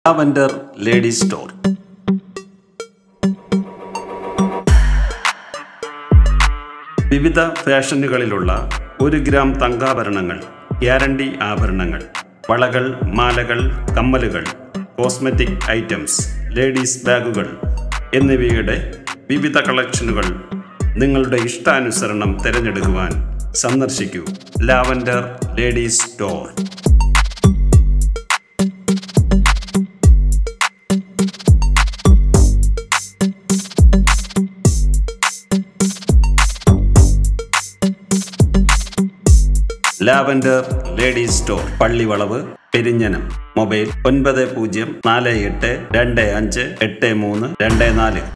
lavender lady store വിവിധ ഫാഷനുകളിലുള്ള ഒരു gram തങ്കാഭരണങ്ങൾ guarantee ആഭരണങ്ങൾ വളകൾ മാലകൾ കമ്മലുകൾ കോസ്മെറ്റിക് ഐറ്റംസ് ലേഡീസ് ബാഗുകൾ എന്നിവയുടെ വിവിധ കളക്ഷനുകൾ നിങ്ങളുടെ ഇഷ്ടാനുസരണം തിരഞ്ഞെടുക്കുവാൻ സന്ദർശിക്കൂ Lavender Ladies Store Lavender Ladies Store Pallivalavu Perinjanam mobile ഒൻപത് പൂജ്യം നാല് എട്ട് രണ്ട് അഞ്ച് എട്ട് മൂന്ന് രണ്ട് നാല്